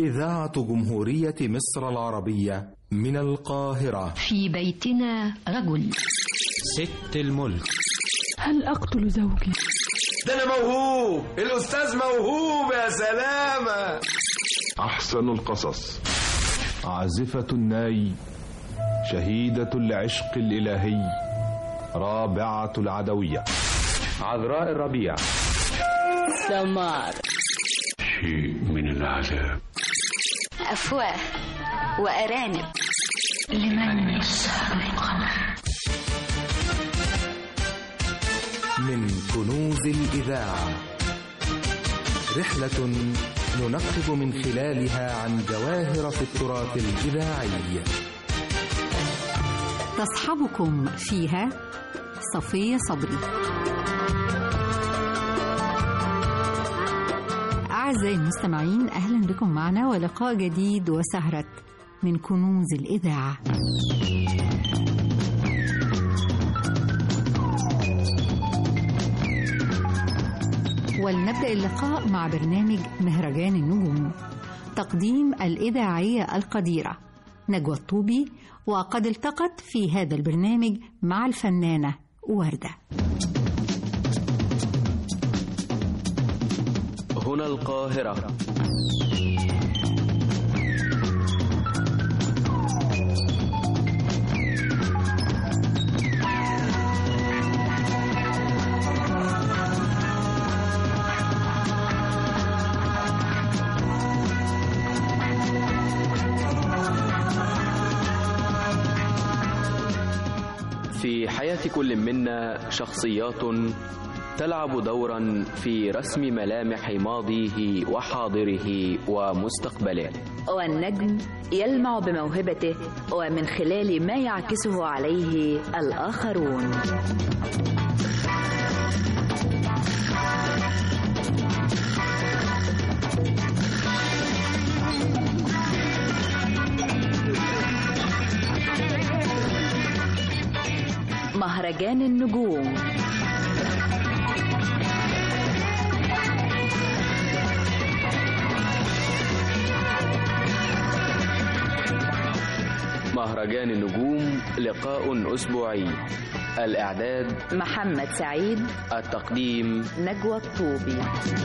إذاعة جمهورية مصر العربية من القاهرة في بيتنا رجل ست الملك هل أقتل زوجي؟ ده أنا موهوب الأستاذ موهوب يا سلامة أحسن القصص عازفة الناي شهيدة العشق الإلهي رابعة العدوية عذراء الربيع سمار شيء من العذاب أفواه وأرانب لمن يسهر القمر من كنوز الإذاعة رحلة ننقب من خلالها عن جواهر في التراث الإذاعي تصحبكم فيها صفية صبري أعزائي المستمعين أهلا بكم معنا ولقاء جديد وسهرة من كنوز الإذاعة ولنبدأ اللقاء مع برنامج مهرجان النجوم تقديم الإذاعية القديرة نجوى الطوبي وقد التقت في هذا البرنامج مع الفنانة وردة هنا القاهرة في حياة كل منا شخصيات تلعب دورا في رسم ملامح ماضيه وحاضره ومستقبله والنجم يلمع بموهبته ومن خلال ما يعكسه عليه الآخرون مهرجان النجوم مهرجان النجوم لقاء أسبوعي الإعداد محمد سعيد التقديم نجوى الطوبي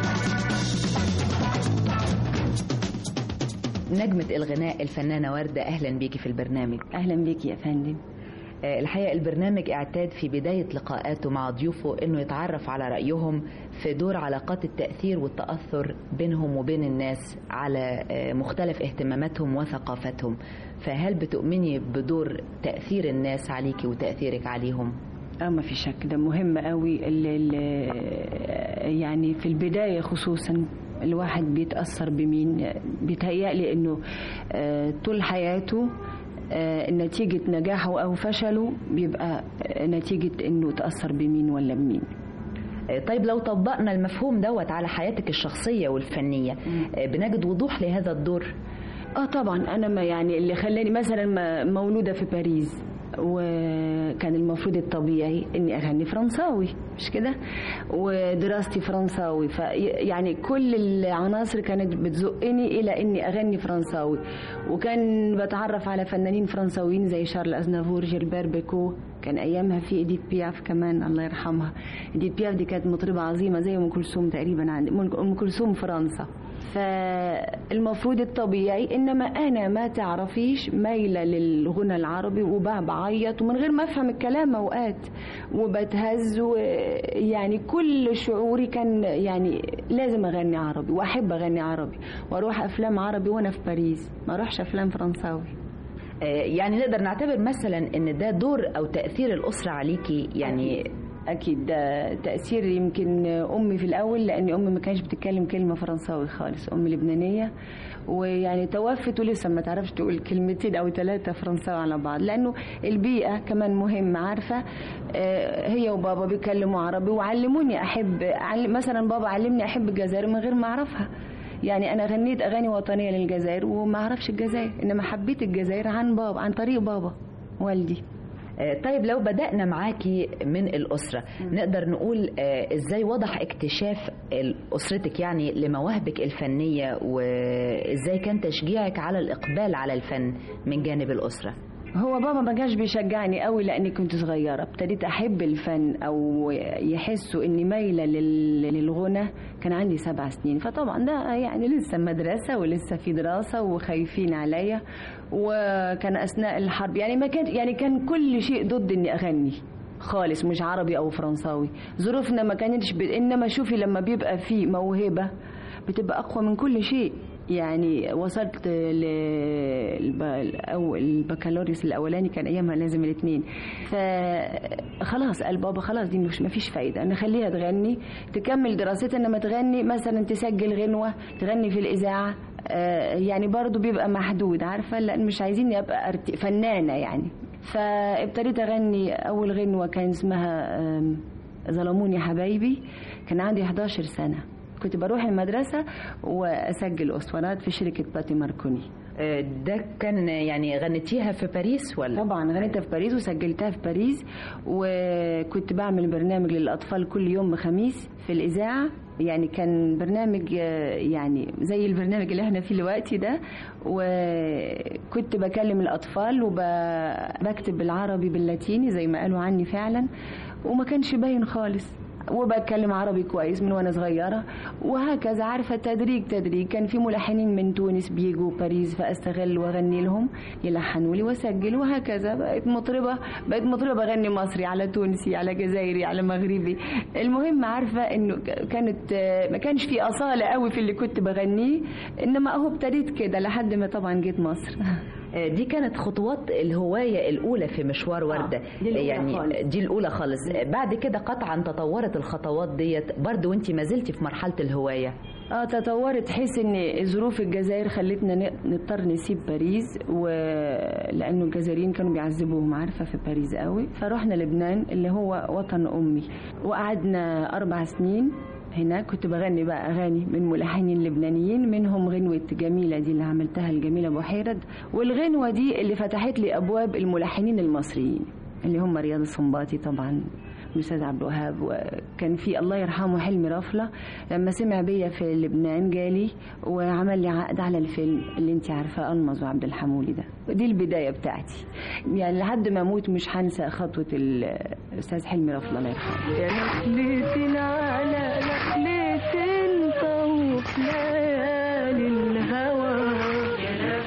نجمة الغناء الفنانة وردة أهلا بيكي في البرنامج أهلا بيكي يا فندم الحقيقة البرنامج اعتاد في بداية لقاءاته مع ضيوفه أنه يتعرف على رأيهم في دور علاقات التأثير والتأثر بينهم وبين الناس على مختلف اهتماماتهم وثقافتهم فهل بتؤمني بدور تأثير الناس عليكي وتأثيرك عليهم؟ اه ما في شك ده مهم قوي ال ال يعني في البداية خصوصا الواحد بيتأثر بمين بيتهيألي انه طول حياته نتيجة نجاحه أو فشله بيبقى نتيجة إنه تأثر بمين ولا بمين طيب لو طبقنا المفهوم دوت على حياتك الشخصية والفنية بنجد وضوح لهذا الدور اه طبعا انا ما يعني اللي خلاني مثلا مولوده في باريس وكان المفروض الطبيعي اني اغني فرنساوي مش كده ودراستي فرنساوي فيعني كل العناصر كانت بتزقني الى اني اغني فرنساوي وكان بتعرف على فنانين فرنساويين زي شارل ازنافور جيلبير بيكو كان ايامها في ايديت بياف كمان الله يرحمها ايديت بياف دي كانت مطربه عظيمه زي ام كلثوم تقريبا عندي ام كلثوم فرنسا فالمفروض الطبيعي انما انا ما تعرفيش مايله للغنى العربي وبعيط ومن غير ما افهم الكلام اوقات وبتهز يعني كل شعوري كان يعني لازم اغني عربي واحب اغني عربي واروح افلام عربي وانا في باريس ما اروحش افلام فرنساوي يعني نقدر نعتبر مثلا ان ده دور او تاثير الاسره عليكي يعني اكيد ده تاثير يمكن امي في الاول لان امي ما كانتش بتتكلم كلمه فرنساوي خالص امي لبنانيه ويعني توفت ولسه ما تعرفش تقول كلمتين او ثلاثه فرنساوي على بعض لانه البيئه كمان مهمه عارفه هي وبابا بيتكلموا عربي وعلموني احب مثلا بابا علمني احب الجزائر من غير ما اعرفها يعني انا غنيت اغاني وطنيه للجزائر وما اعرفش الجزائر انما حبيت الجزائر عن بابا عن طريق بابا والدي طيب لو بدأنا معاكي من الأسرة نقدر نقول إزاي وضح اكتشاف أسرتك يعني لمواهبك الفنية وإزاي كان تشجيعك على الإقبال على الفن من جانب الأسرة هو بابا ما كانش بيشجعني قوي لاني كنت صغيره ابتديت احب الفن او يحسوا اني مايله للغنى كان عندي سبع سنين فطبعا ده يعني لسه مدرسه ولسه في دراسه وخايفين عليا وكان اثناء الحرب يعني ما كان يعني كان كل شيء ضد اني اغني خالص مش عربي او فرنساوي ظروفنا ما كانتش ب... انما شوفي لما بيبقى في موهبه بتبقى اقوى من كل شيء يعني وصلت ل البكالوريوس الاولاني كان ايامها لازم الاثنين فخلاص قال بابا خلاص دي مش مفيش فايده نخليها تغني تكمل دراستها انما تغني مثلا تسجل غنوه تغني في الاذاعه يعني برضو بيبقى محدود عارفه لان مش عايزين ابقى فنانه يعني فابتديت اغني اول غنوه كان اسمها ظلموني حبايبي كان عندي 11 سنه كنت بروح المدرسة وأسجل أسطوانات في شركة باتي ماركوني ده كان يعني غنيتيها في باريس ولا؟ طبعا غنيتها في باريس وسجلتها في باريس وكنت بعمل برنامج للأطفال كل يوم خميس في الإذاعة يعني كان برنامج يعني زي البرنامج اللي احنا فيه دلوقتي ده وكنت بكلم الأطفال وبكتب بالعربي باللاتيني زي ما قالوا عني فعلا وما كانش باين خالص وبتكلم عربي كويس من وانا صغيره وهكذا عارفه تدريج تدريج كان في ملحنين من تونس بيجوا باريس فاستغل واغني لهم يلحنوا لي واسجل وهكذا بقيت مطربه بقيت مطربه بغني مصري على تونسي على جزائري على مغربي المهم عارفه انه كانت ما كانش في اصاله قوي في اللي كنت بغنيه انما اهو ابتديت كده لحد ما طبعا جيت مصر دي كانت خطوات الهواية الأولى في مشوار وردة آه دي يعني خالص. دي الأولى خالص بعد كده قطعا تطورت الخطوات ديت برضه وانت ما زلتي في مرحلة الهواية اه تطورت حيث ان ظروف الجزائر خلتنا نضطر نسيب باريس ولانه الجزائريين كانوا بيعذبوهم عارفه في باريس قوي فرحنا لبنان اللي هو وطن امي وقعدنا اربع سنين هناك كنت بغني بقى اغاني من ملحنين لبنانيين منهم غنوه جميله دي اللي عملتها الجميله بحيرد والغنوه دي اللي فتحت لي ابواب الملحنين المصريين اللي هم رياض السنباطي طبعا الاستاذ عبد الوهاب وكان في الله يرحمه حلمي رفله لما سمع بيا في لبنان جالي وعمل لي عقد على الفيلم اللي انت عارفاه المظ وعبد الحمولي ده ودي البدايه بتاعتي يعني لحد ما اموت مش هنسى خطوه الاستاذ حلمي رفله الله يرحمه يا نخلة على نخلة طوف ليالي الهوى يا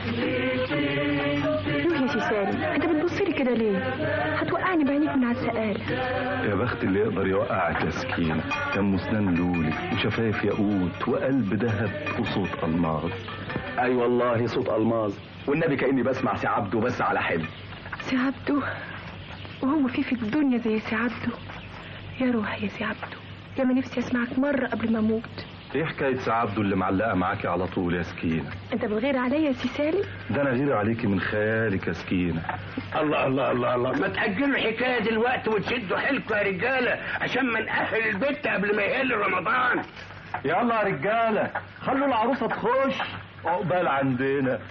روح يا سي سالم انت بتبص لي كده ليه هتوقعني بعينيك من على السقاله يا بخت اللي يقدر يوقعك يا سكينة كان مسنان لولي وشفايف ياقوت وقلب ذهب وصوت ألماظ أي أيوة والله صوت ألماظ والنبي كأني بسمع سي عبده بس على حلم سي عبده وهو في في الدنيا زي سي عبده يا روحي يا سي عبده يا ما نفسي اسمعك مرة قبل ما اموت ايه حكاية سي عبده اللي معلقة معاكي على طول يا سكينة انت بتغير عليا يا سي سالم ده انا غير عليكي من خيالك يا سكينة الله الله الله الله ما تأجلوا الحكاية دلوقتي وتشدوا حيلكم يا رجالة عشان ما نأهل البيت قبل ما يهل رمضان يلا يا رجالة خلوا العروسة تخش عقبال عندنا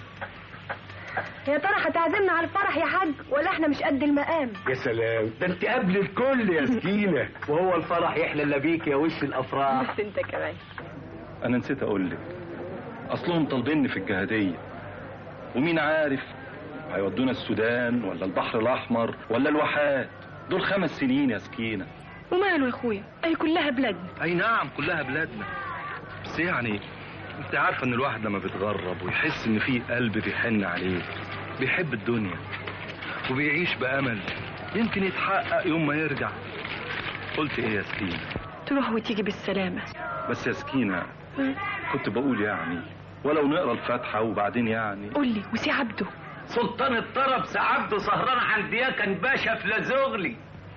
يا ترى هتعزمنا على الفرح يا حاج ولا احنا مش قد المقام يا سلام ده انت قبل الكل يا سكينة وهو الفرح يحلى الا بيك يا وش الافراح بس انت كمان انا نسيت اقول لك اصلهم طالبيني في الجهادية ومين عارف هيودونا السودان ولا البحر الاحمر ولا الواحات دول خمس سنين يا سكينة وماله يا اخويا اي كلها بلادنا اي نعم كلها بلادنا بس يعني انت عارفه ان الواحد لما بيتغرب ويحس ان في قلب بيحن عليه بيحب الدنيا وبيعيش بامل يمكن يتحقق يوم ما يرجع قلت ايه يا سكينه تروح وتيجي بالسلامه بس يا سكينه كنت بقول يعني ولو نقرا الفاتحه وبعدين يعني قول لي وسي عبده سلطان الطرب سي عبده سهران عند كان باشا في لازغلي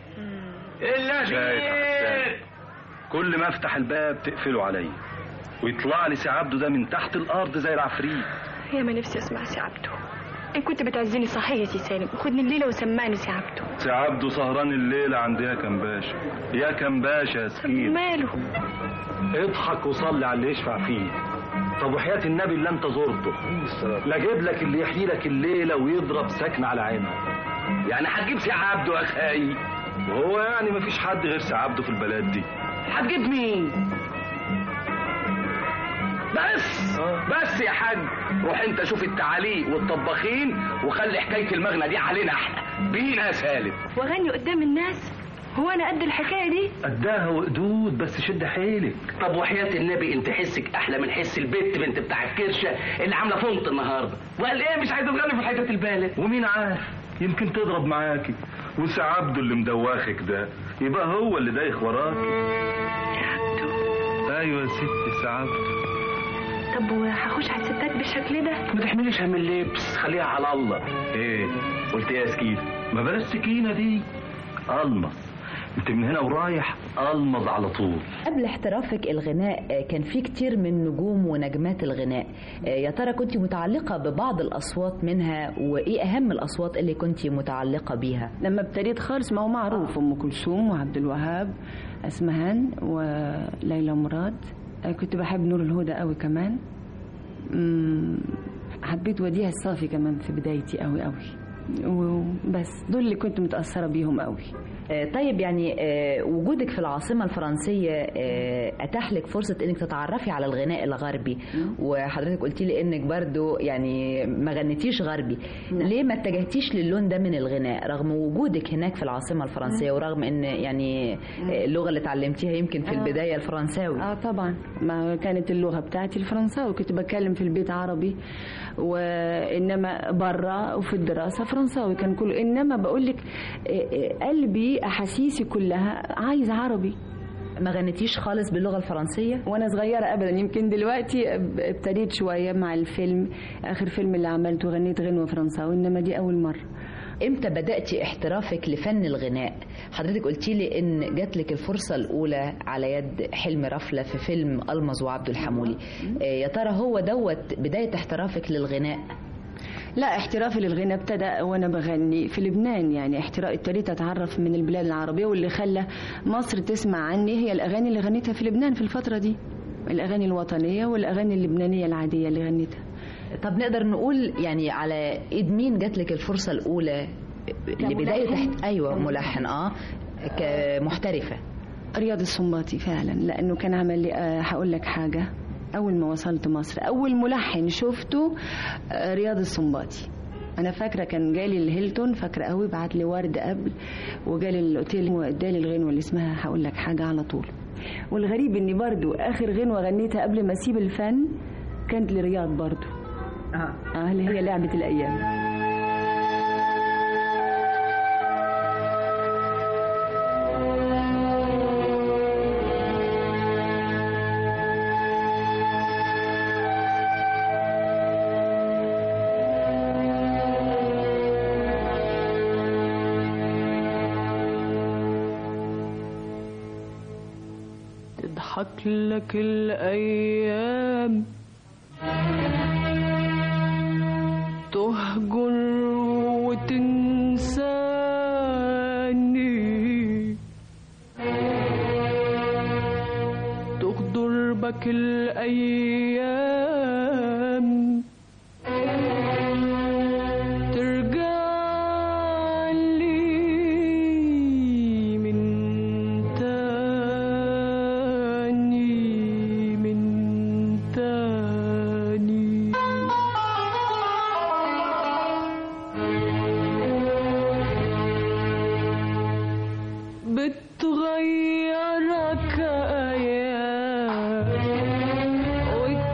الا شايف كل ما افتح الباب تقفله عليا ويطلع لي سي عبده ده من تحت الارض زي العفريت يا ما نفسي اسمع سي عبده ان كنت بتعزني صحيح يا سي سالم خدني الليله وسمعني سي عبده سي عبده سهران الليله عند يا كان باشا يا كان باشا يا سكين ماله اضحك وصلي على اللي يشفع فيه طب وحياة النبي اللي انت زرته لا جيب لك اللي يحيي لك الليلة ويضرب سكن على عينها يعني هتجيب سي عبده يا اخي وهو يعني مفيش حد غير سي عبده في البلد دي هتجيب مين بس بس يا حاج روح انت شوف التعاليق والطباخين وخلي حكايه المغنى دي علينا احنا بينا يا سالم واغني قدام الناس هو انا قد الحكايه دي قدها وقدود بس شد حيلك طب وحياة النبي انت حسك احلى من حس البت بنت بتاع الكرشه اللي عامله فونت النهارده وقال ايه مش عايزه تغني في حته البالة ومين عارف يمكن تضرب معاكي وسي عبده اللي مدواخك ده يبقى هو اللي دايخ وراكي ايوه يا ستي سي عبده طب وهخش على الستات بالشكل ده ما تحمليش هم اللبس خليها على الله ايه قلت ايه يا سكينه ما بلاش سكينه دي المص انت من هنا ورايح المظ على طول قبل احترافك الغناء كان في كتير من نجوم ونجمات الغناء يا ترى كنت متعلقة ببعض الأصوات منها وإيه أهم الأصوات اللي كنت متعلقة بيها لما ابتديت خالص ما هو معروف ام كلثوم وعبد الوهاب اسمهان وليلى مراد كنت بحب نور الهدى قوي كمان أمم، حبيت وديع الصافي كمان في بدايتي قوي قوي وبس دول اللي كنت متأثرة بيهم قوي آه، طيب يعني آه، وجودك في العاصمة الفرنسية آه، أتاح لك فرصة إنك تتعرفي على الغناء الغربي وحضرتك قلتي لي إنك برضو يعني ما غنيتيش غربي ليه ما اتجهتيش للون ده من الغناء رغم وجودك هناك في العاصمة الفرنسية ورغم إن يعني آه، اللغة اللي اتعلمتيها يمكن في آه. البداية الفرنساوي اه طبعا ما كانت اللغه بتاعتي الفرنساوي كنت بتكلم في البيت عربي وانما بره وفي الدراسه فرنساوي كان كله انما بقول لك قلبي احاسيسي كلها عايز عربي ما غنيتيش خالص باللغه الفرنسيه وانا صغيره ابدا يمكن دلوقتي ابتديت شويه مع الفيلم اخر فيلم اللي عملته غنيت غنوه فرنساوي انما دي اول مره امتى بدأتي احترافك لفن الغناء حضرتك قلتي لي ان جات لك الفرصة الاولى على يد حلمي رفلة في فيلم المز وعبد الحمولي آه، يا ترى هو دوت بداية احترافك للغناء لا احترافي للغنى ابتدى وانا بغني في لبنان يعني احتراف ابتديت اتعرف من البلاد العربيه واللي خلى مصر تسمع عني هي الاغاني اللي غنيتها في لبنان في الفتره دي الاغاني الوطنيه والاغاني اللبنانيه العاديه اللي غنيتها طب نقدر نقول يعني على ايد مين جات لك الفرصة الاولى لبداية تحت ايوه ملحن اه كمحترفة رياض السنباطي فعلا لانه كان عمل لي آه، هقول لك حاجه اول ما وصلت مصر اول ملحن شفته آه، رياض السنباطي انا فاكره كان جالي الهيلتون فاكره قوي بعت لي ورد قبل وجالي الاوتيل وادالي الغنوه اللي اسمها هقول لك حاجه على طول والغريب اني برضو اخر غنوه غنيتها قبل ما اسيب الفن كانت لرياض برضو اه, آه اللي هي لعبه الايام تضحك لك الأيام تهجر وتنساني تغدر بك الأيام ترجع لي من تاني من تاني بتغيرك أيام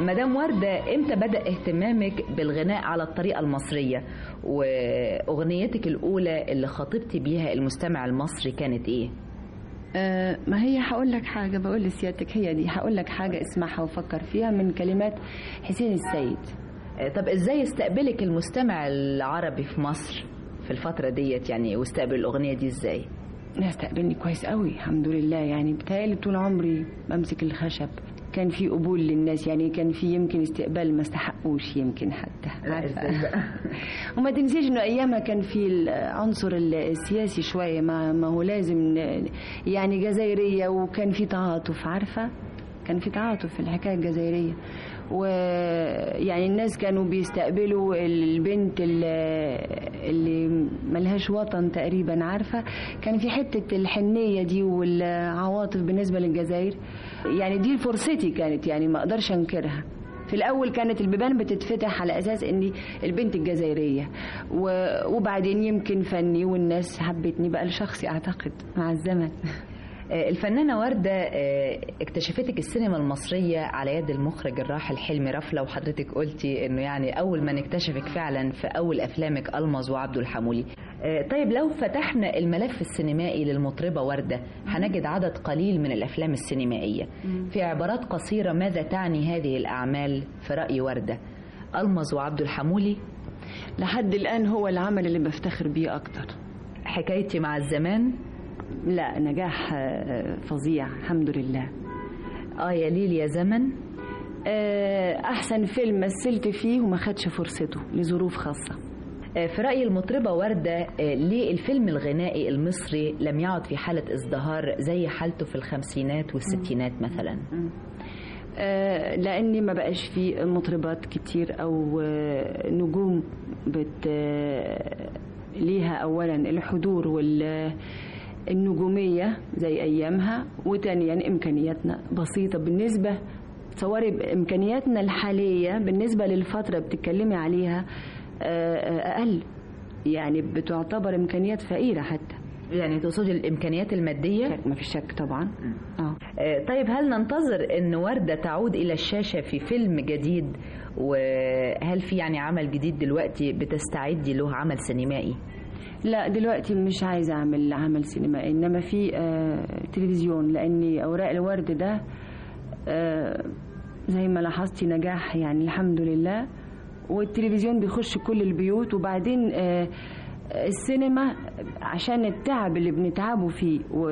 مدام وردة امتى بدأ اهتمامك بالغناء على الطريقة المصرية واغنيتك الاولى اللي خاطبتي بيها المستمع المصري كانت ايه آه ما هي هقول لك حاجة بقول لسيادتك هي دي هقول لك حاجة اسمعها وفكر فيها من كلمات حسين السيد آه طب ازاي استقبلك المستمع العربي في مصر في الفترة ديت يعني واستقبل الأغنية دي ازاي؟ استقبلني كويس قوي الحمد لله يعني بتهيألي طول عمري بمسك الخشب كان في قبول للناس يعني كان في يمكن استقبال ما استحقوش يمكن حتى لا ازاي بقى وما تنسيش انه ايامها كان في العنصر السياسي شويه ما, ما هو لازم يعني جزائريه وكان في تعاطف عارفه كان في تعاطف في الحكايه الجزائريه ويعني الناس كانوا بيستقبلوا البنت اللي ملهاش وطن تقريبا عارفة كان في حتة الحنية دي والعواطف بالنسبة للجزائر يعني دي فرصتي كانت يعني ما اقدرش انكرها في الاول كانت البيبان بتتفتح على اساس اني البنت الجزائريه وبعدين يمكن فني والناس حبتني بقى لشخصي اعتقد مع الزمن الفنانة وردة اكتشفتك السينما المصرية على يد المخرج الراحل حلمي رفلة وحضرتك قلتي انه يعني اول ما نكتشفك فعلا في اول افلامك المز وعبده الحمولي طيب لو فتحنا الملف السينمائي للمطربة وردة هنجد عدد قليل من الافلام السينمائية في عبارات قصيرة ماذا تعني هذه الاعمال في رأي وردة المز وعبده الحمولي لحد الان هو العمل اللي بفتخر بيه اكتر حكايتي مع الزمان لا نجاح فظيع الحمد لله اه يا ليل يا زمن احسن فيلم مثلت فيه وما خدش فرصته لظروف خاصه في رأي المطربة وردة ليه الفيلم الغنائي المصري لم يعد في حالة ازدهار زي حالته في الخمسينات والستينات مثلا لأني ما بقاش في مطربات كتير أو نجوم بت ليها أولا الحضور وال النجومية زي أيامها وتانيا إمكانياتنا بسيطة بالنسبة تصوري بإمكانياتنا الحالية بالنسبة للفترة بتتكلمي عليها أقل يعني بتعتبر إمكانيات فقيرة حتى يعني تقصدي الامكانيات الماديه ما في شك طبعا اه طيب هل ننتظر ان ورده تعود الى الشاشه في فيلم جديد وهل في يعني عمل جديد دلوقتي بتستعدي له عمل سينمائي لا دلوقتي مش عايزه اعمل عمل سينمائي انما في آه تلفزيون لاني اوراق الورد ده آه زي ما لاحظتي نجاح يعني الحمد لله والتلفزيون بيخش كل البيوت وبعدين آه السينما عشان التعب اللي بنتعبه فيه و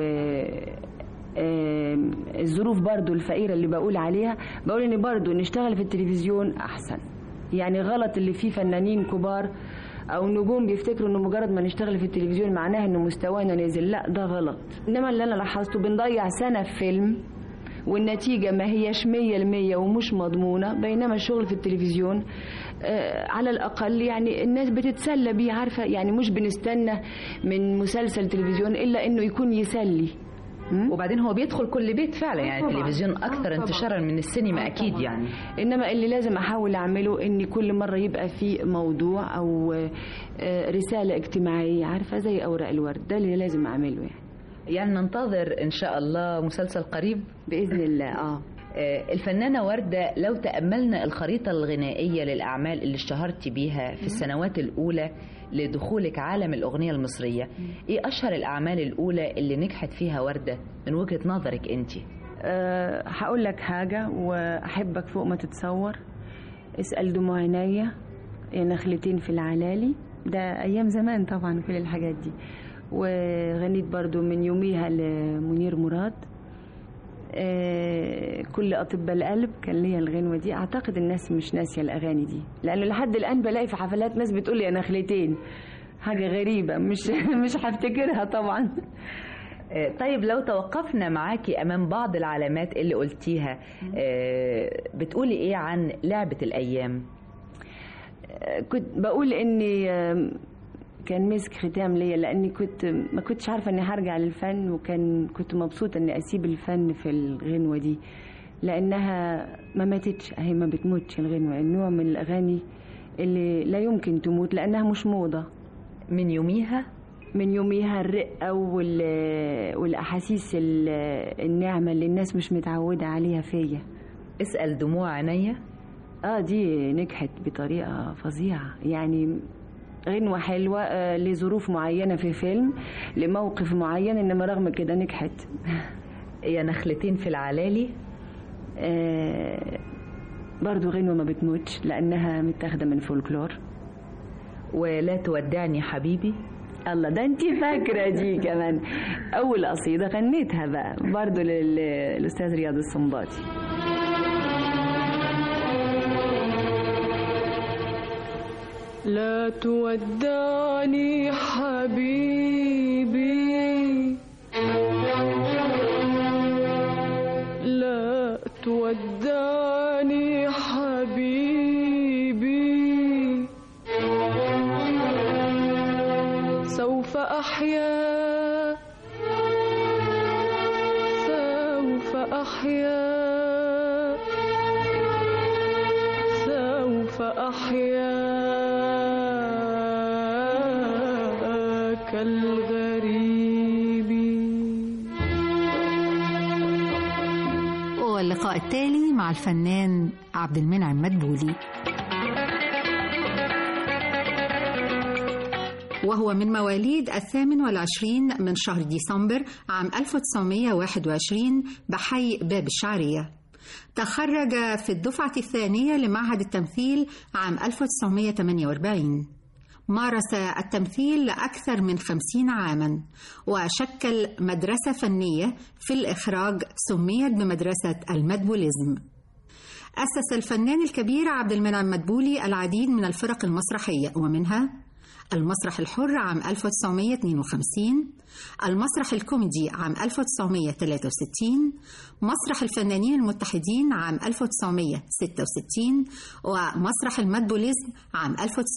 الظروف برضو الفقيرة اللي بقول عليها بقول ان برضو نشتغل في التلفزيون احسن يعني غلط اللي فيه فنانين كبار او نجوم بيفتكروا انه مجرد ما نشتغل في التلفزيون معناه انه مستوانا نزل لا ده غلط انما اللي انا لاحظته بنضيع سنه في فيلم والنتيجة ما هيش مية المية ومش مضمونة بينما الشغل في التلفزيون آه على الأقل يعني الناس بتتسلى بيه عارفة يعني مش بنستنى من مسلسل تلفزيون إلا إنه يكون يسلي وبعدين هو بيدخل كل بيت فعلا يعني طبعاً. التلفزيون آه اكثر طبعاً. انتشارا من السينما آه اكيد طبعاً. يعني انما اللي لازم احاول اعمله ان كل مره يبقى في موضوع او آه، رساله اجتماعيه عارفه زي اوراق الورد ده اللي لازم اعمله يعني يعني ننتظر ان شاء الله مسلسل قريب باذن الله اه آه، الفنانة وردة لو تأملنا الخريطة الغنائية للأعمال اللي اشتهرت بيها في السنوات الأولى لدخولك عالم الأغنية المصرية إيه أشهر الأعمال الأولى اللي نجحت فيها وردة من وجهة نظرك أنت أه هقول لك حاجة وأحبك فوق ما تتصور اسأل دموع عينيا يا نخلتين في العلالي ده أيام زمان طبعا كل الحاجات دي وغنيت برضو من يوميها لمنير مراد أه كل أطباء القلب كان ليا الغنوة دي أعتقد الناس مش ناسية الأغاني دي لأنه لحد الآن بلاقي في حفلات ناس بتقول لي يا نخلتين حاجة غريبة مش مش هفتكرها طبعا آه، طيب لو توقفنا معاكي أمام بعض العلامات اللي قلتيها آه، بتقولي إيه عن لعبة الأيام كنت بقول اني آم، كان مسك ختام ليا لاني كنت ما كنتش عارفه اني هرجع للفن وكان كنت مبسوطه اني اسيب الفن في الغنوه دي لانها ما ماتتش هي ما بتموتش الغنوه النوع من الاغاني اللي لا يمكن تموت لانها مش موضه من يوميها من يوميها الرقه وال- والاحاسيس ال- الناعمه اللي الناس مش متعوده عليها فيا اسأل دموع عينيا اه دي نجحت بطريقة فظيعة يعني غنوة حلوة آه لظروف معينة في فيلم لموقف معين انما رغم كده نجحت يا نخلتين في العلالي آه برضو غنوة ما بتموتش لأنها متاخدة من فولكلور ولا تودعني حبيبي الله ده انت فاكرة دي كمان أول قصيدة غنيتها بقى برضو للأستاذ رياض السنباطي لا تودعني حبيبي لا تودعني حبيبي سوف أحيا سوف أحيا سوف أحيا كالغريب واللقاء التالي مع الفنان عبد المنعم مدبولي وهو من مواليد الثامن والعشرين من شهر ديسمبر عام 1921 بحي باب الشعرية تخرج في الدفعة الثانية لمعهد التمثيل عام 1948 مارس التمثيل لأكثر من خمسين عاما وشكل مدرسة فنية في الإخراج سميت بمدرسة المدبوليزم أسس الفنان الكبير عبد المنعم مدبولي العديد من الفرق المسرحية ومنها المسرح الحر عام 1952 المسرح الكوميدي عام 1963 مسرح الفنانين المتحدين عام 1966 ومسرح المدبوليزم عام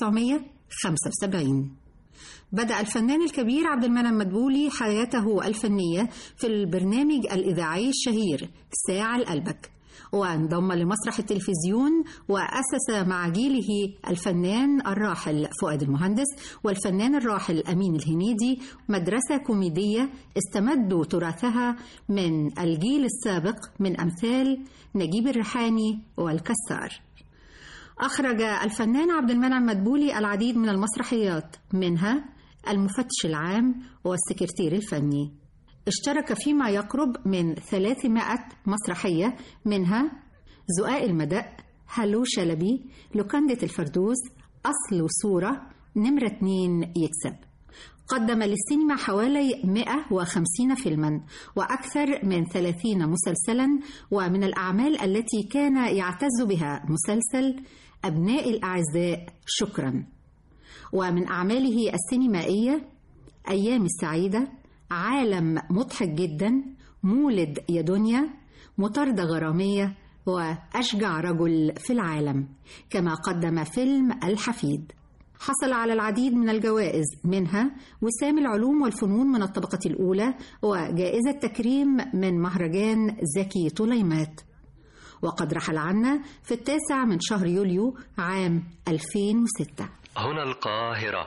1975 بدأ الفنان الكبير عبد المنعم مدبولي حياته الفنية في البرنامج الإذاعي الشهير ساعة لقلبك وانضم لمسرح التلفزيون وأسس مع جيله الفنان الراحل فؤاد المهندس والفنان الراحل أمين الهنيدي مدرسة كوميدية استمدوا تراثها من الجيل السابق من أمثال نجيب الريحاني والكسار أخرج الفنان عبد المنعم مدبولي العديد من المسرحيات منها المفتش العام والسكرتير الفني اشترك فيما يقرب من 300 مسرحية منها زقاق المدق هلو شلبي لوكندة الفردوس أصل وصورة نمرة اتنين يكسب قدم للسينما حوالي 150 فيلما وأكثر من 30 مسلسلا ومن الأعمال التي كان يعتز بها مسلسل أبناء الأعزاء شكرا ومن أعماله السينمائية أيام السعيدة عالم مضحك جدا مولد يا دنيا مطاردة غرامية وأشجع رجل في العالم كما قدم فيلم الحفيد حصل على العديد من الجوائز منها وسام العلوم والفنون من الطبقة الأولى وجائزة تكريم من مهرجان زكي طليمات وقد رحل عنا في التاسع من شهر يوليو عام 2006 هنا القاهرة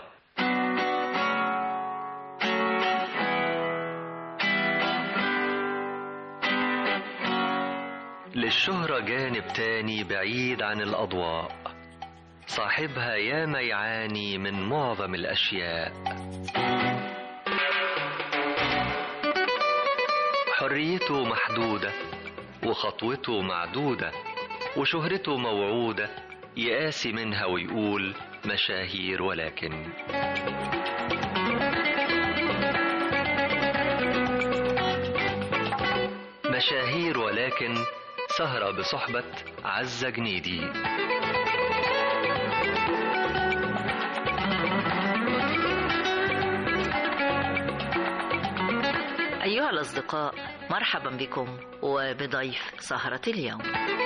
للشهرة جانب تاني بعيد عن الأضواء صاحبها ياما يعاني من معظم الأشياء حريته محدودة وخطوته معدودة وشهرته موعودة يقاسي منها ويقول مشاهير ولكن مشاهير ولكن سهرة بصحبة عزة جنيدي أيها الأصدقاء مرحبا بكم وبضيف سهرة اليوم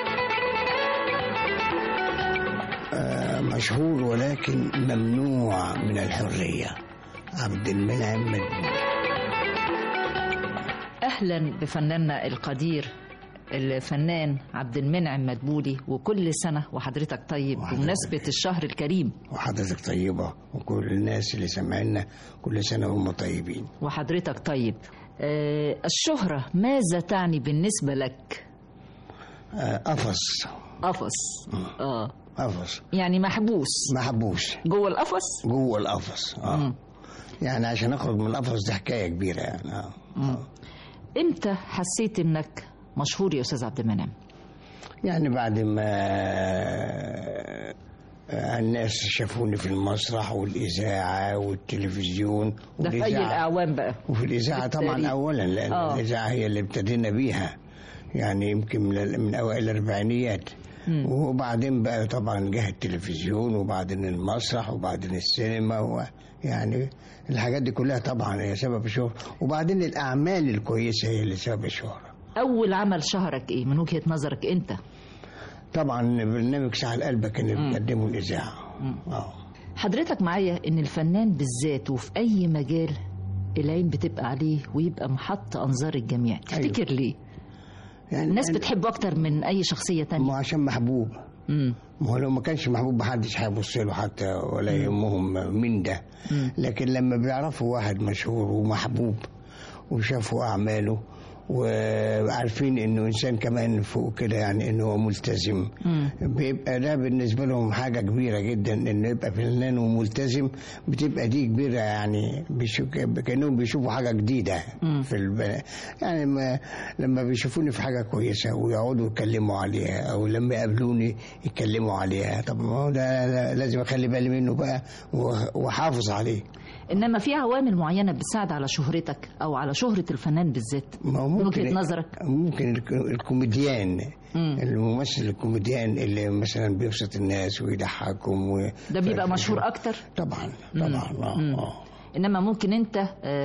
آه مشهور ولكن ممنوع من الحرية عبد المنعم مدبولي أهلا بفناننا القدير الفنان عبد المنعم مدبولي وكل سنة وحضرتك طيب وحضرتك. بمناسبة الشهر الكريم وحضرتك طيبة وكل الناس اللي سمعنا كل سنة وهم طيبين وحضرتك طيب آه الشهرة ماذا تعني بالنسبة لك؟ آه، قفص قفص اه قفص يعني محبوس محبوس جوه القفص جوه القفص اه يعني عشان اخرج من القفص دي حكايه كبيره يعني اه مم. امتى حسيت انك مشهور يا استاذ عبد المنعم يعني بعد ما آه، الناس شافوني في المسرح والإذاعة والتلفزيون ده في اي والإذاعة- الاعوام بقى وفي الإذاعة طبعا بالتاريخ. أولا لأن آه. الإذاعة هي اللي ابتدينا بيها يعني يمكن من, من أوائل الأربعينيات وبعدين بقى طبعا جه التلفزيون وبعدين المسرح وبعدين السينما و يعني الحاجات دي كلها طبعا هي سبب الشهرة وبعدين الأعمال الكويسة هي اللي سبب الشهرة اول عمل شهرك ايه من وجهه نظرك انت طبعا برنامج ساعة قلبك اللي بتقدمه الإذاعة آه. حضرتك معايا ان الفنان بالذات وفي اي مجال العين بتبقى عليه ويبقى محط انظار الجميع تفتكر ليه يعني الناس أنا- بتحبه اكتر من اي شخصيه تانية ما عشان محبوب مم. ما هو لو ما كانش محبوب محدش هيبص له حتى ولا مم. يهمهم مين ده مم. لكن لما بيعرفوا واحد مشهور ومحبوب وشافوا اعماله وعارفين انه انسان كمان فوق كده يعني انه هو ملتزم مم. بيبقى ده بالنسبه لهم حاجه كبيره جدا انه يبقى فنان وملتزم بتبقى دي كبيره يعني بيشوف كانهم بيشوفوا حاجه جديده مم. في الب... يعني ما لما بيشوفوني في حاجه كويسه ويقعدوا يتكلموا عليها او لما يقابلوني يتكلموا عليها طب ما هو ده ده لازم اخلي بالي منه بقى وأ- واحافظ عليه انما في عوامل معينه بتساعد على شهرتك او على شهره الفنان بالذات ما هو من ممكن وجهه نظرك ممكن الك- الكوميديان مم. الممثل الكوميديان اللي مثلا بيبسط الناس ويضحكهم و... ده بيبقى مشهور اكتر طبعا مم. طبعا آه، مم. آه. انما ممكن انت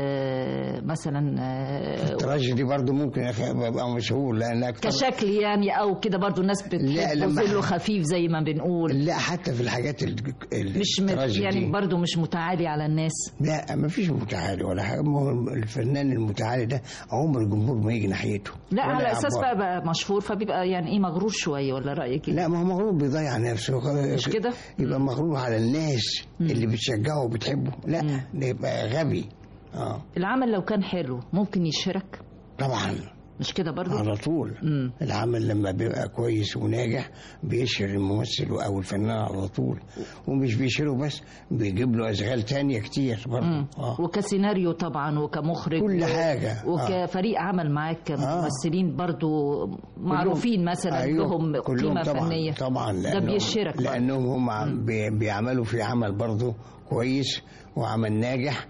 آه مثلا آه التراجيدي برضو ممكن أخ- ابقى مشهور لان اكتر كشكل يعني او كده برضو الناس لا، بتحب لما- ظله خفيف زي ما بنقول لا حتى في الحاجات ال... ال- مش م... التراجيدي. يعني برضو مش متعالي على الناس لا ما فيش متعالي ولا حاجه ما هو الفنان المتعالي ده عمر الجمهور ما يجي ناحيته لا ولا على اساس يعبر. بقى, بقى مشهور فبيبقى يعني ايه مغرور شويه ولا رايك ايه لا ما هو مغرور بيضيع نفسه مش كده يبقى مغرور على الناس مم. اللي بتشجعه وبتحبه لا ده يبقى غبي اه العمل لو كان حلو ممكن يشهرك طبعا مش كده برضو على طول مم. العمل لما بيبقى كويس وناجح بيشهر الممثل او الفنان على طول ومش بيشهره بس بيجيب له اشغال تانية كتير برضه مم. آه. وكسيناريو طبعا وكمخرج كل و- حاجة. وكفريق عمل معاك كممثلين برضو معروفين مثلا أيوة، لهم كلهم قيمه طبعا فنيه طبعا ده لأنهم- بيشهرك برضو. لانهم هم عم- بي- بيعملوا في عمل برضه كويس وعمل ناجح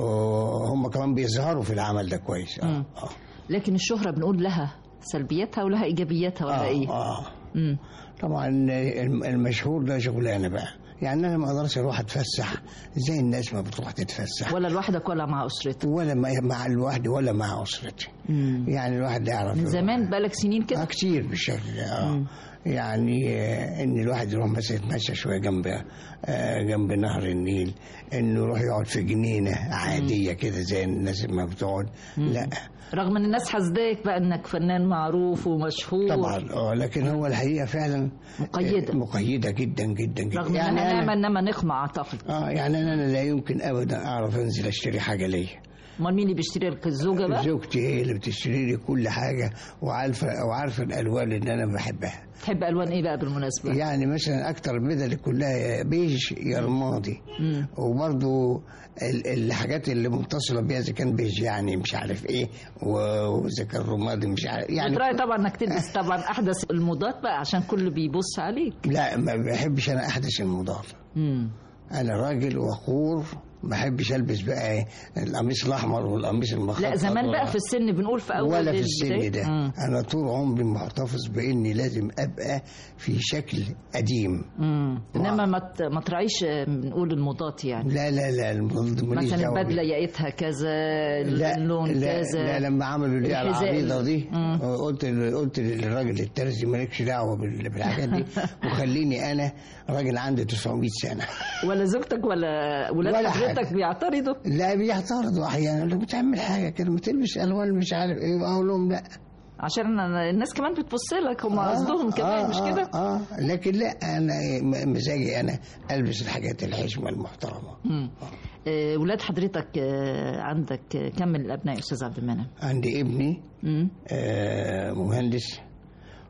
وهم كمان بيظهروا في العمل ده كويس اه, مم. لكن الشهره بنقول لها سلبياتها ولها ايجابياتها ولا آه, ايه آه. مم. طبعا الم- المشهور ده شغلانه بقى يعني انا ما اقدرش اروح اتفسح زي الناس ما بتروح تتفسح ولا لوحدك ولا مع اسرتك ولا مع مع لوحدي ولا مع اسرتي مم. يعني الواحد يعرف من زمان بقالك سنين كده آه كتير بالشكل ده اه يعني آه، ان الواحد يروح مثلا يتمشى شويه جنب آه، جنب نهر النيل انه يروح يقعد في جنينه عاديه كده زي الناس ما بتقعد لا رغم ان الناس حاسداك بقى انك فنان معروف ومشهور طبعا اه لكن هو الحقيقه فعلا مقيدة. آه، مقيده جدا جدا جدا رغم يعني انها أنا- نعمه انما نقمه اعتقد اه يعني انا لا يمكن ابدا اعرف انزل اشتري حاجه ليا امال مين اللي بيشتري لك الزوجه بقى زوجتي هي اللي بتشتري لي كل حاجه وعارفه وعارفه الالوان اللي انا بحبها تحب الوان ايه بقى بالمناسبه يعني مثلا اكتر بدل كلها يا بيج يا رمادي مم. وبرضو ال- الحاجات اللي متصله بيها اذا كان بيج يعني مش عارف ايه و- واذا كان رمادي مش عارف يعني بتراعي طبعا انك تلبس طبعا احدث الموضات بقى عشان كله بيبص عليك لا ما بحبش انا احدث الموضات مم. انا راجل وقور ما بحبش البس بقى إيه القميص الاحمر والقميص المخطط لا زمان بقى في السن بنقول في اول ولا في البداية. السن ده مم. انا طول عمري محتفظ باني لازم ابقى في شكل قديم مم. انما ما ت- ما تراعيش آه، بنقول الموضات يعني لا لا لا الموضوع ماليش مثلا دعوة البدله بيه. ياقتها كذا لا اللون لا, كذا لا لما عملوا لي على الحذاء. العريضه دي مم. قلت قلت للراجل الترزي مالكش دعوه بال- بالحاجات دي وخليني انا راجل عندي 900 سنه ولا زوجتك ولا ولاد ولا حضرتك حاجة. بيعترضوا لا بيعترضوا احيانا يقول لك بتعمل حاجه كده ما تلبس الوان مش عارف ايه اقول لهم لا عشان أنا- الناس كمان بتبص لك هم قصدهم كمان مش كده اه لكن لا انا م- مزاجي انا البس الحاجات الحشمه المحترمه مم. آه، ولاد حضرتك آه، عندك آه، كم من الابناء يا استاذ عبد المنعم عندي ابني مم. آه مهندس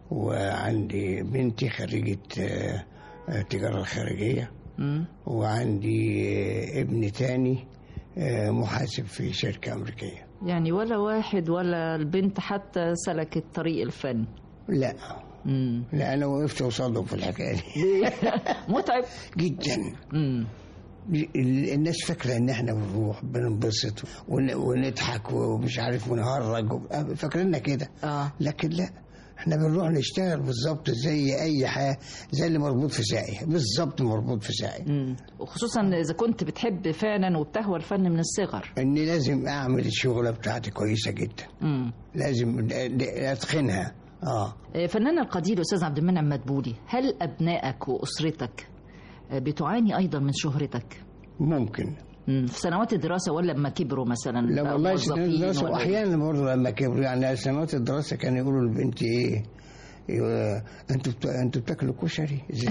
وعندي بنتي خريجة آه، آه، التجارة الخارجية مم. وعندي آه، ابن تاني آه، محاسب في شركة أمريكية يعني ولا واحد ولا البنت حتى سلكت طريق الفن لا مم. لا أنا وقفت قصادهم في الحكاية دي متعب جدا مم. ال- الناس فاكرة إن إحنا بنروح بننبسط ون- ونضحك ومش عارف ونهرج و- فاكريننا كده آه. لكن لا احنا بنروح نشتغل بالظبط زي اي حاجه زي اللي مربوط في ساقي بالظبط مربوط في ساقي مم. وخصوصا اذا كنت بتحب فعلا وبتهوى الفن من الصغر اني لازم اعمل الشغله بتاعتي كويسه جدا مم. لازم اتقنها اه آه، فنان القدير الاستاذ عبد المنعم مدبولي هل ابنائك واسرتك آه، بتعاني ايضا من شهرتك ممكن مم. في سنوات الدراسه ولا لما كبروا مثلا لا بقوا والله موظفين سنوات الدراسه ولا إيه؟ واحيانا برضه لما كبروا يعني سنوات الدراسه كانوا يقولوا لبنتي ايه يقولوا انتوا بت... انتوا بتاكلوا كشري زي-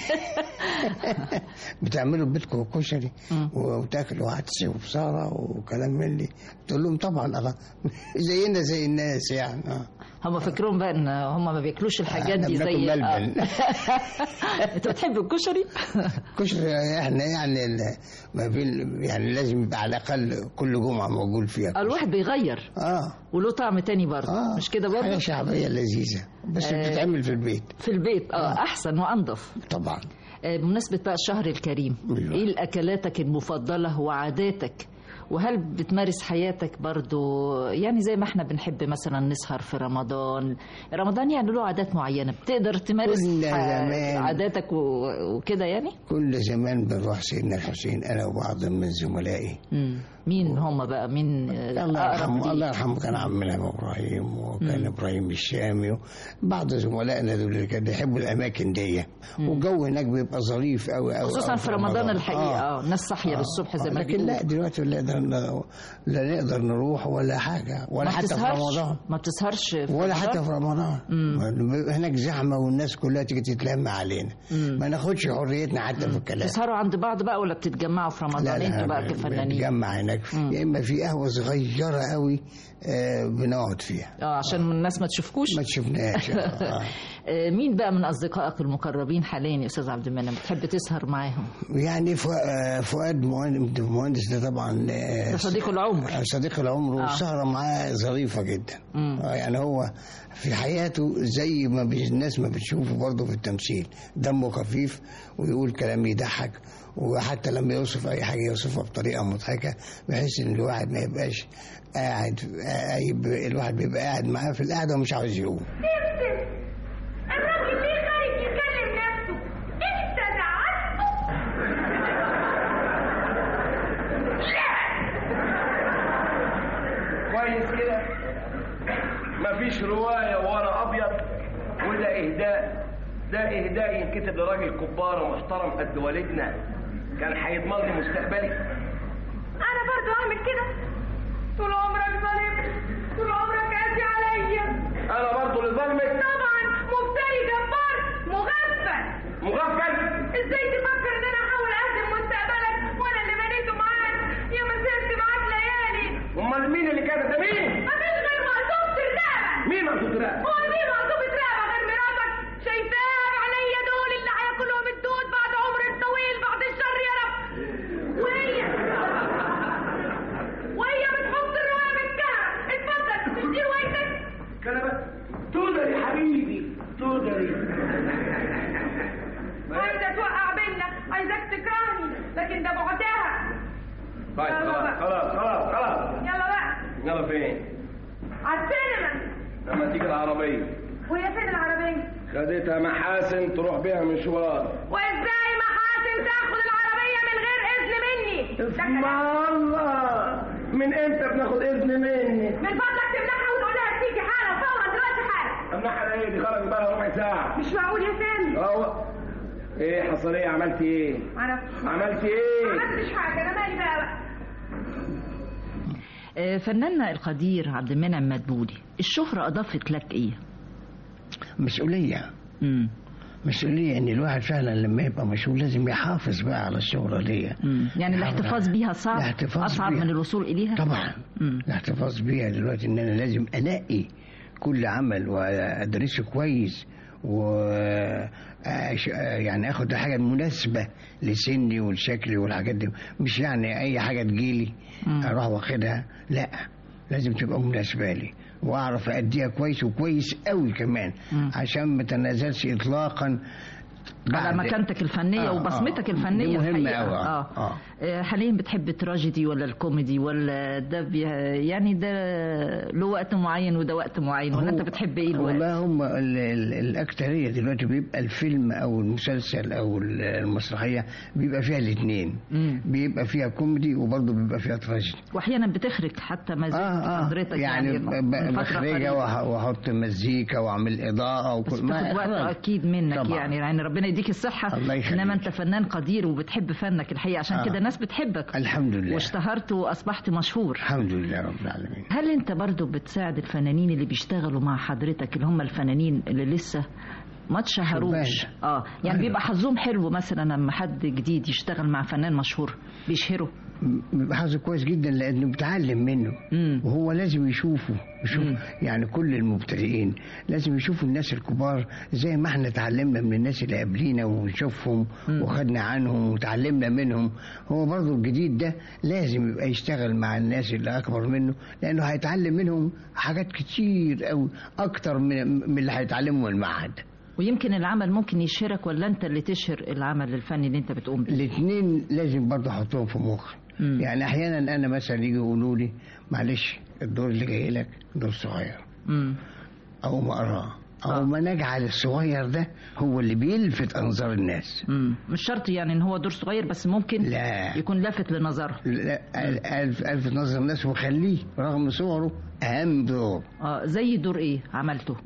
بتعملوا بيتكم كشري وبتاكلوا عدس وبصاره وكلام من دي تقول لهم طبعا الله زينا زي الناس يعني اه هم فاكرين بقى ان هم ما بياكلوش الحاجات إحنا دي بناكل زي ملبن. آه. انت بتحب الكشري كشري احنا يعني ال- ما بين يعني لازم يبقى على الاقل كل جمعه موجود فيها كشري. الواحد بيغير اه وله طعم تاني برضه آه. مش كده برضه حاجه شعبيه لذيذه بس آه. بتتعمل في البيت في البيت اه, احسن وانضف طبعا آه، بمناسبة بقى الشهر الكريم ايه الاكلاتك المفضلة وعاداتك وهل بتمارس حياتك برضو يعني زي ما احنا بنحب مثلا نسهر في رمضان رمضان يعني له عادات معينة بتقدر تمارس كل ح- زمان. عاداتك و- وكده يعني كل زمان بنروح سيدنا الحسين انا وبعض من زملائي مم. مين هم بقى مين آه، الله أقرب يرحمه ليك؟ الله يرحمه كان عمنا ابراهيم وكان ابراهيم الشامي بعض زملائنا دول اللي كانوا يحبوا الاماكن دي والجو هناك بيبقى ظريف قوي قوي خصوصا في رمضان الحقيقة اه الناس صاحية آه. للصبح زي آه. ما لكن لا بيقولوا دلوقتي لا نقدر ن- لا نقدر نروح ولا حاجه ولا ما حتى في بتسهرش؟ رمضان ما بتسهرش في ولا رمضان؟ حتى في رمضان هناك زحمه والناس كلها تيجي تتلم علينا ما ناخدش حريتنا حتى في الكلام تسهروا عند بعض بقى ولا بتتجمعوا في رمضان انتوا بقى كفنانين بنتجمع هناك يا اما في قهوه صغيره قوي آه بنقعد فيها اه عشان الناس ما تشوفكوش ما تشوفناش آه. آه، مين بقى من اصدقائك المقربين حاليا يا استاذ عبد المنعم بتحب تسهر معاهم يعني فؤ- آه، فؤاد مهندس المهندس ده طبعا آه، ده صديق العمر آه، صديق العمر آه. والسهرة معاه ظريفة جدا مم. آه، يعني هو في حياته زي ما بي- الناس ما بتشوفه برضه في التمثيل دمه خفيف ويقول كلام يضحك وحتى لما يوصف اي حاجه يوصفها بطريقه مضحكه بحيث ان الواحد ما يبقاش قاعد آه، يبقى- الواحد بيبقى قاعد معاه في القعده ومش عاوز يقوم الراجل ليه خارج يكلم نفسه انت زعلته كويس كده مفيش رواية ورا أبيض وده إهداء ده إهداء ينكتب لراجل كبار محترم قد والدنا كان هيضمن لي مستقبلي انا برضو اعمل كده طول عمرك ظالم طول عمرك قاسي عليا أنا برضو اللي ظلمك طبعا مفتري جبار مغفل مغفل ازاي تفكر ان انا احاول اهدم مستقبلك وانا اللي بنيته معاك يا ما سهرت معاك ليالي أمال مين اللي كان ده مين؟ مفيش غير مقصوبة الرقبة مين مقصود رقبة؟ هو مين مقصوبة رقبة غير مراتك شايفاها بعينيا دول اللي هياكلهم الدود بعد عمر طويل بعد الشر يا رب وهي وهي بتحط الرواية بالكهف اتفضل مش دي روايتك كلمة تودري حبيبي تودري عايزة توقع بينا عايزاك تكرهني لكن ده بعدها طيب خلاص خلاص خلاص خلاص يلا بقى يلا فين؟ على السينما لما تيجي العربية وهي فين العربية خدتها محاسن تروح بيها مشوار وازاي محاسن تاخد العربية من غير اذن مني اسم الله من امتى بناخد اذن مني؟ من فضلك تمنحها وتقول لها تيجي حالا فورا دلوقتي حالا امنحها ايه دي خرجت بقى لها ربع ساعة مش معقول يا سامي اه ايه حصل ايه عملت ايه؟ معرفش عملت ايه؟ ما عملتش حاجة انا مالي بقى بقى آه، فناننا القدير عبد المنعم مدبولي الشهرة أضافت لك إيه؟ مسؤوليه مم. مسؤوليه ان الواحد فعلا لما يبقى مشهور لازم يحافظ بقى على الشهره دي مم. يعني الاحتفاظ بيها صعب الاحتفاظ أصعب بيها. من الوصول إليها؟ طبعا مم. الاحتفاظ بيها دلوقتي ان انا لازم انقي كل عمل وادرسه كويس و أش- يعني اخد الحاجه المناسبه لسني ولشكلي والحاجات دي مش يعني اي حاجه تجيلي اروح واخدها لا لازم تبقى مناسبه لي واعرف اديها كويس وكويس قوي كمان عشان ما تنازلش اطلاقا على بعد- مكانتك الفنيه آه، وبصمتك آه. الفنيه دي مهمة الحقيقة. أوي، آه. آه. آه. آه، حاليا بتحب التراجيدي ولا الكوميدي ولا ده بي... يعني ده له وقت معين وده وقت معين ولا انت بتحب ايه الوقت؟ والله هم ال- ال- الأكترية دلوقتي بيبقى الفيلم أو المسلسل أو ال- المسرحية بيبقى فيها الاثنين بيبقى فيها كوميدي وبرضه بيبقى فيها تراجيدي واحيانا بتخرج حتى ما زلت آه آه حضرتك يعني, يعني, ب- من ب- فترة بخرجها قريبة. وأح- واحط مزيكا واعمل اضاءه بس وكل بتاخد وقت إخراج. اكيد منك طبعاً. يعني يعني ربنا يديك الصحه الله يخليك. انما انت فنان قدير وبتحب فنك الحقيقه عشان آه. كده الناس بتحبك الحمد لله واشتهرت واصبحت مشهور الحمد لله رب العالمين هل انت برضو بتساعد الفنانين اللي بيشتغلوا مع حضرتك اللي هم الفنانين اللي لسه ما تشهروش شبان. اه يعني أيوة. بيبقى حظهم حلو مثلا لما حد جديد يشتغل مع فنان مشهور بيشهره بيبقى حظه كويس جدا لانه بيتعلم منه وهو لازم يشوفه يشوف يعني كل المبتدئين لازم يشوفوا الناس الكبار زي ما احنا اتعلمنا من الناس اللي قبلينا ونشوفهم وخدنا عنهم وتعلمنا منهم هو برضو الجديد ده لازم يبقى يشتغل مع الناس اللي اكبر منه لانه هيتعلم منهم حاجات كتير قوي اكتر من من اللي هيتعلمه من المعهد ويمكن العمل ممكن يشهرك ولا انت اللي تشهر العمل الفني اللي انت بتقوم بيه الاثنين لازم برضه احطهم في مخي يعني احيانا انا مثلا يجي يقولوا لي معلش الدور اللي جاي لك دور صغير مم. او ما اقراه او ما نجعل الصغير ده هو اللي بيلفت انظار الناس مم. مش شرط يعني ان هو دور صغير بس ممكن لا. يكون لافت لنظره لا الف الف نظر الناس وخليه رغم صغره اهم دور اه زي دور ايه عملته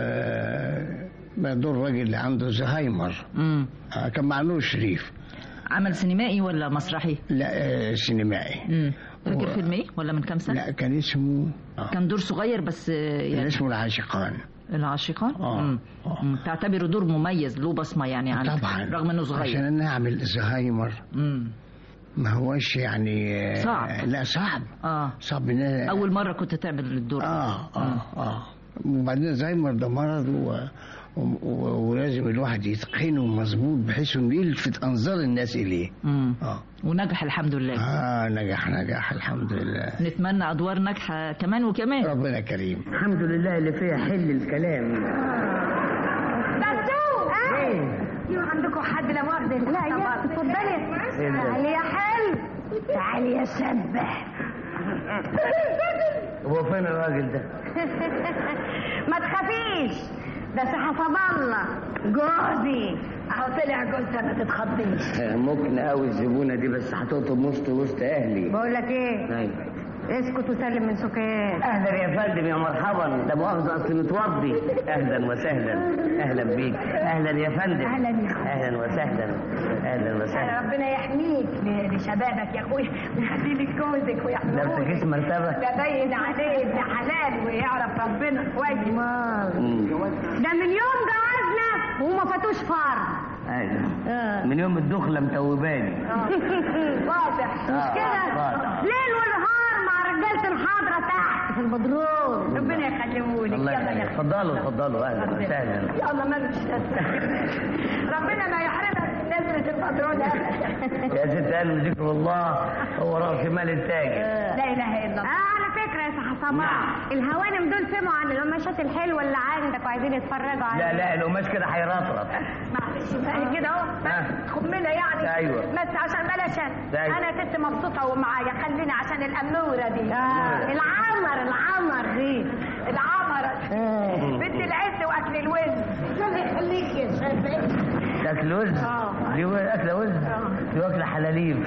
آه ما دور راجل اللي عنده زهايمر مم. آه كان مع نور شريف عمل سينمائي ولا مسرحي لا آه سينمائي مم. فاكر فيلم ايه ولا من كام سنه لا كان اسمه آه. كان دور صغير بس آه، كان يعني اسمه العاشقان العاشقان آه. مم. مم. تعتبره دور مميز له بصمه يعني عنك طبعا رغم انه صغير عشان انا اعمل زهايمر مم. ما هوش يعني آه، صعب. لا صعب اه صعب ان أنا- اول مره كنت تعمل الدور اه اه اه وبعدين الزهايمر ده مرض و... و... و... ولازم الواحد يتقنه مظبوط بحيث انه يلفت انظار الناس اليه مم. اه ونجح الحمد لله اه نجح نجح الحمد لله نتمنى ادوار ناجحه كمان وكمان ربنا كريم الحمد لله اللي فيها حل الكلام بسوق ايوه عندكم حد لا مؤاخذة لا يا اتفضلي تعالي يا حلو تعالي يا شابة هو فين الراجل ده؟ ما تخافيش ده حسب الله جوزي اهو طلع جوزها ما تتخضيش ممكن قوي الزبونه دي بس هتقطب وسط وسط اهلي بقول لك ايه ايوه اسكت وسلم من سكان اهلا يا فندم يا مرحبا ده مؤاخذه اصل متوضي اهلا وسهلا اهلا بيك اهلا يا فندم أهلاً يا أخوي. اهلا وسهلا اهلا وسهلا ربنا يحميك ل- لشبابك يا اخويا ويخلي لك جوزك ويحميك لابسه كيس مرتبه ده باين عليه ابن حلال ويعرف ربنا كويس مم. ده من يوم جوازنا وما فاتوش فرض ايوه من يوم الدخله متوباني واضح آه، مش كده واضح. ليل ونهار مع رجاله الحاضره تحت في البدروم ربنا يخليهولك الله يلا يا يخليك اتفضلوا اتفضلوا اهلا وسهلا يلا مالكش ربنا ما يحرمك من نزلة البدرون ابدا يا ست قلب ذكر الله هو راس مال التاجر لا اله الا الله اه على فكره يا صح صباح الهوانم دول سمعوا عن القماشات الحلوه اللي عندك وعايزين يتفرجوا عليها لا لا القماش كده هيرطرط معلش بقى كده اهو بس خمنا يعني أيوة. بس عشان بلاش أنا. أيوة. انا ست مبسوطه ومعايا خلينا عشان الاموره دي آه. العمر العمر دي العمرة بنت العز واكل الوز ربنا يخليك يا شافعي تاكل وز آه. دي اكله وز دي واكله حلاليب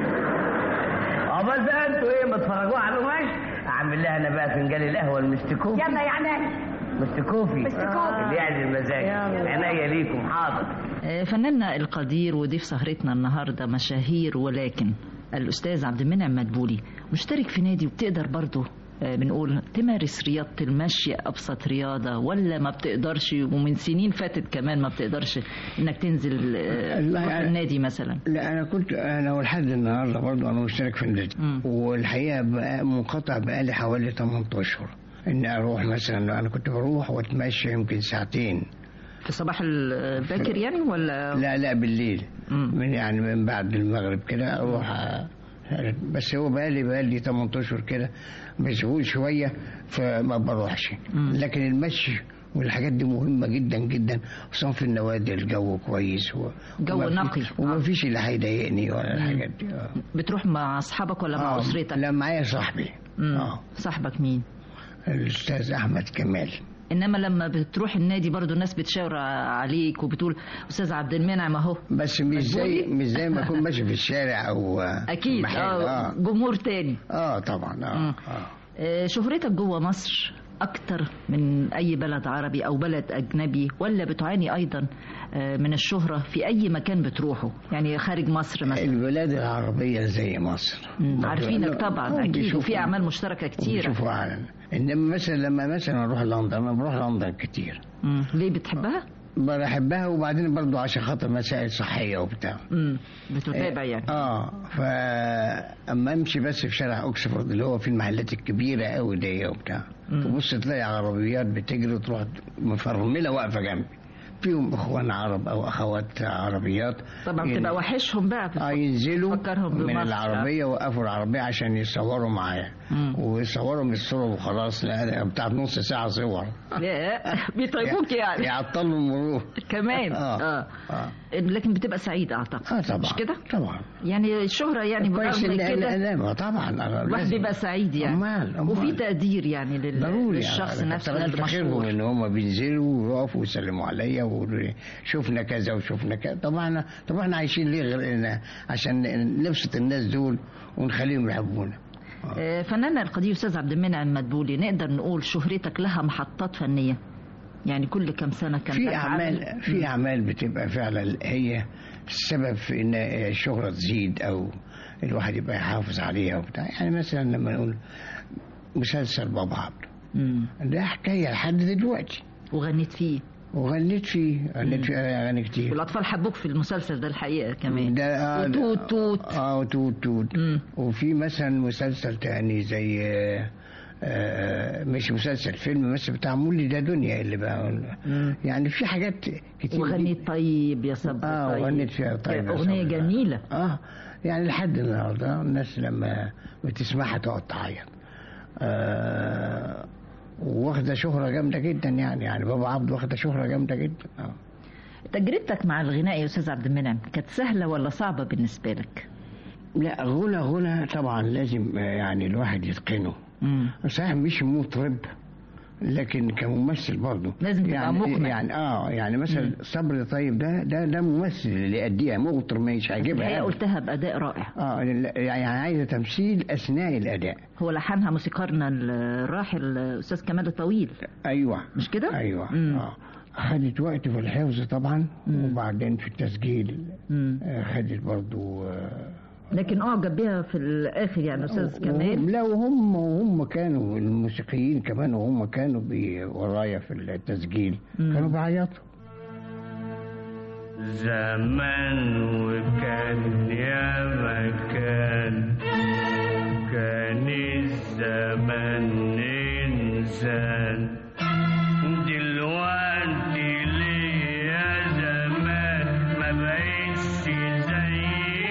عقبال بقى انتوا ايه بتفرجوا على القماش اعمل لها انا بقى فنجان القهوه المستكوفي يلا يا عناي مستكوفي مستكوفي. اللي يعزل المزاج عينيا ليكم حاضر آه، فناننا القدير وضيف سهرتنا النهارده مشاهير ولكن الاستاذ عبد المنعم مدبولي مشترك في نادي وبتقدر برضه آه، بنقول تمارس رياضة المشي أبسط رياضة ولا ما بتقدرش ومن سنين فاتت كمان ما بتقدرش إنك تنزل آه، لا، تروح يعني- النادي مثلا لا انا كنت انا ولحد النهارده برضه انا مشترك في النادي والحقيقه بقى منقطع بقالي حوالي 8 اشهر ان اروح مثلا انا كنت بروح واتمشى يمكن ساعتين في صباح الباكر يعني ولا لا لا بالليل من يعني من بعد المغرب كده اروح آه، بس هو بقالي بقالي 8 اشهر كده مشغول شويه فما بروحش لكن المشي والحاجات دي مهمة جدا جدا خصوصا في النوادي الجو كويس و... جو وما في- نقي. وما فيش اللي هيضايقني ولا الحاجات دي آه. بتروح مع اصحابك ولا مع آه، اسرتك لا معايا صاحبي مم. اه صاحبك مين الاستاذ احمد كمال انما لما بتروح النادي برضو الناس بتشاور عليك وبتقول استاذ عبد المنعم اهو بس مش زي مش زي ما اكون ماشي في الشارع او آه، اكيد محل. اه جمهور تاني اه طبعا اه, مم. آه. آه، شهرتك جوه مصر اكتر من اي بلد عربي او بلد اجنبي ولا بتعاني ايضا آه، من الشهرة في اي مكان بتروحه يعني خارج مصر مثلا البلاد العربية زي مصر مم، عارفينك طبعا آه، اكيد بيشوفوا- وفي اعمال مشتركة كتيرة بيشوفوا علنا انما مثلا لما مثلا اروح لندن انا بروح لندن كتير مم. ليه بتحبها؟ بحبها وبعدين برضو عشان خاطر مسائل صحية وبتاع امم بتتابع يعني اه فاما امشي بس في شارع اوكسفورد اللي هو في المحلات الكبيره قوي دي وبتاع تبص تلاقي عربيات بتجري وتروح مفرمله واقفه جنبي فيهم اخوان عرب او اخوات عربيات طبعا ين- بتبقى وحشهم بقى اه ينزلوا بتفكرهم من بمصر. العربيه وقفوا العربيه عشان يصوروا معايا مم. ويصوروا من الصوره وخلاص لا بتاعت نص ساعه صور يا بيطيبوك يعني يعطلوا المرور كمان آه. اه لكن بتبقى سعيد اعتقد اه طبعا مش كده؟ طبعا يعني الشهرة يعني كويس بالرغم ان من كده لا ما طبعا أنا الواحد لازم. بيبقى سعيد يعني أمال أمال. وفي تقدير يعني لل... ضروري للشخص يعني. نفسه طبعا فاكرهم المشهور ان هم بينزلوا ويقفوا ويسلموا عليا ويقولوا لي شفنا كذا وشفنا كذا طبعا طبعا احنا عايشين ليه غير إن عشان نبسط الناس دول ونخليهم يحبونا آه، فنان القدير استاذ عبد المنعم مدبولي نقدر نقول شهرتك لها محطات فنيه يعني كل كم سنه كان في لك اعمال عمل؟ في اعمال بتبقى فعلا هي السبب في ان الشهره تزيد او الواحد يبقى يحافظ عليها وبتاع يعني مثلا لما نقول مسلسل بابا عبده مم. ده حكايه لحد دلوقتي وغنيت فيه وغنيت فيه غنيت فيه اغاني كتير والاطفال حبوك في المسلسل ده الحقيقه كمان ده آه وتوت توت اه توت توت وفي مثلا مسلسل تاني زي آه، آه، مش مسلسل فيلم بس بتاع مولي ده دنيا اللي بقى يعني في حاجات كتير وغنيت طيب يا صبر اه طيب. وغنيت فيها طيب يا اغنيه صبر. جميله اه يعني لحد النهارده الناس لما بتسمعها تقعد تعيط آه واخده شهره جامده جدا يعني يعني بابا عبد واخده شهره جامده جدا اه تجربتك مع الغناء يا استاذ عبد المنعم كانت سهله ولا صعبه بالنسبه لك لا غنى غنى طبعا لازم آه، يعني الواحد يتقنه صحيح مش مطرب لكن كممثل برضه لازم تبقى يعني مقنع. يعني اه يعني مثلا صبري طيب ده ده ده ممثل اللي يأديها مطرب مش هيجيبها هي يعني. قلتها باداء رائع اه لا، يعني عايزه تمثيل اثناء الاداء هو لحنها موسيقارنا الراحل الاستاذ كمال الطويل ايوه مش كده ايوه مم. اه خدت وقت في الحفظ طبعا وبعدين في التسجيل آه خدت برضو آه لكن اعجب بها في الاخر يعني استاذ كمال وهم- لا وهم وهم كانوا الموسيقيين كمان وهم كانوا بي- ورايا في التسجيل كانوا بيعيطوا زمان وكان يا مكان كان الزمن إنسان دلوقتي ليه يا زمان ما بقتش زي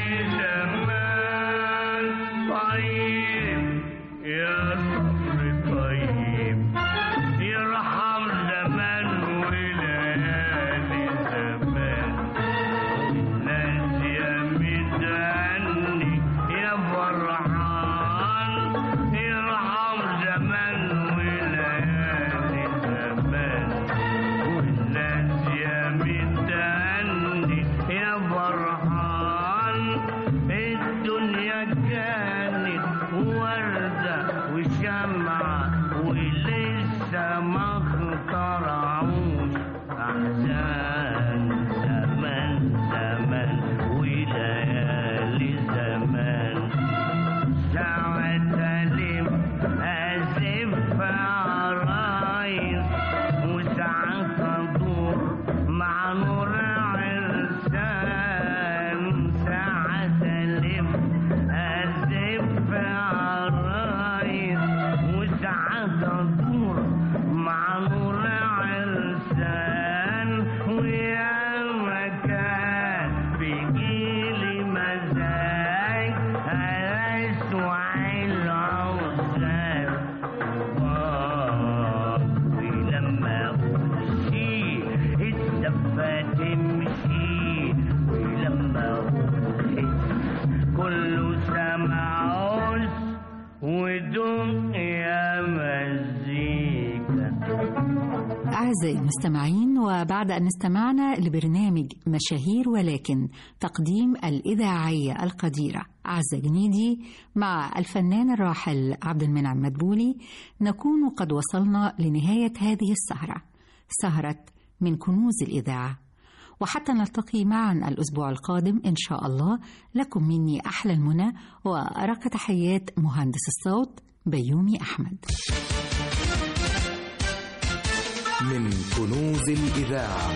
زمان طيب يا صبر طيب يرحم زمان وليالي زمان ناس يا مدعني يا فرحان يرحم زمان وليالي زمان والناس يا مدعني يا فرحان الدنيا كانت وردة وشمعة ولسه ما اخترعوش أحزان زمان زمان وليالي زمان ساعة ألم أزف عرايس وساعات أدور مع نور عرسان ساعة ألم أزف عرايس وساعات أدور أعزائي المستمعين وبعد أن استمعنا لبرنامج مشاهير ولكن تقديم الإذاعية القديرة عزة جنيدي مع الفنان الراحل عبد المنعم مدبولي نكون قد وصلنا لنهاية هذه السهرة سهرة من كنوز الإذاعة وحتى نلتقي معا الأسبوع القادم إن شاء الله لكم مني أحلى المنى وأرق تحيات مهندس الصوت بيومي أحمد من كنوز الإذاعة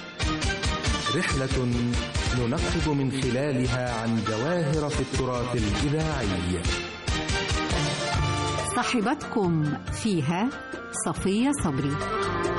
رحلة ننقب من خلالها عن جواهر في التراث الإذاعي صاحبتكم فيها صفية صبري